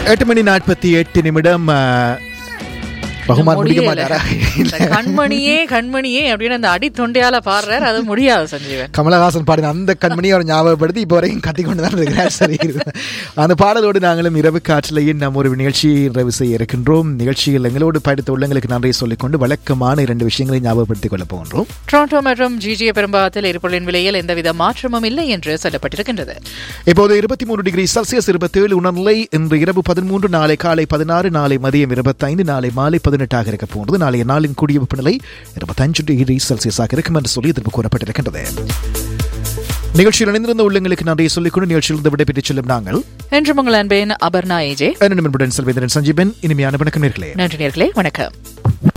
எட்டு மணி நாற்பத்தி எட்டு நிமிடம் ஆ, ரகுமான் முடிக்க முடியல. மாட்டாரா இந்த கண்மணியே கண்மணியே அப்படின்னு அந்த அடி தொண்டையால பாடுறாரு அது முடியாது சஞ்சீவன் கமலஹாசன் பாடின அந்த கண்மணியை அவர் ஞாபகப்படுத்தி இப்போ வரைக்கும் கத்திக்கொண்டு தான் இருக்கிறார் சரி அந்த பாடலோடு நாங்களும் இரவு காற்றிலேயே நம்ம ஒரு நிகழ்ச்சி நிறைவு செய்ய இருக்கின்றோம் நிகழ்ச்சியில் எங்களோடு படித்த உள்ளங்களுக்கு நன்றி சொல்லிக்கொண்டு வழக்கமான இரண்டு விஷயங்களை ஞாபகப்படுத்திக் கொள்ளப் போகின்றோம் டொரண்டோ மற்றும் ஜிஜிய பெரும்பாகத்தில் எரிபொருளின் விலையில் எந்தவித மாற்றமும் இல்லை என்று சொல்லப்பட்டிருக்கின்றது இப்போது இருபத்தி மூன்று டிகிரி செல்சியஸ் இருபத்தேழு உணர்நிலை இன்று இரவு பதிமூன்று நாளை காலை பதினாறு நாளை மதியம் இருபத்தைந்து நாளை மாலை பதினெட்டாக இருக்க போன்றது நாளைய நாளின் கூடிய வெப்பநிலை இருபத்தஞ்சு டிகிரி செல்சியஸாக இருக்கும் என்று சொல்லி எதிர்ப்பு கூறப்பட்டிருக்கின்றது நிகழ்ச்சியில் இணைந்திருந்த உள்ளங்களுக்கு நன்றியை சொல்லிக்கொண்டு நிகழ்ச்சியிலிருந்து விடைபெற்றுச் செல்லும் நாங்கள் என்று உங்கள் அன்பேன் அபர்ணா ஏஜே நிமிடம் செல்வேந்திரன் சஞ்சீபன் இனிமையான வணக்கம் நேர்களே நன்றி நேர்களே வணக்கம்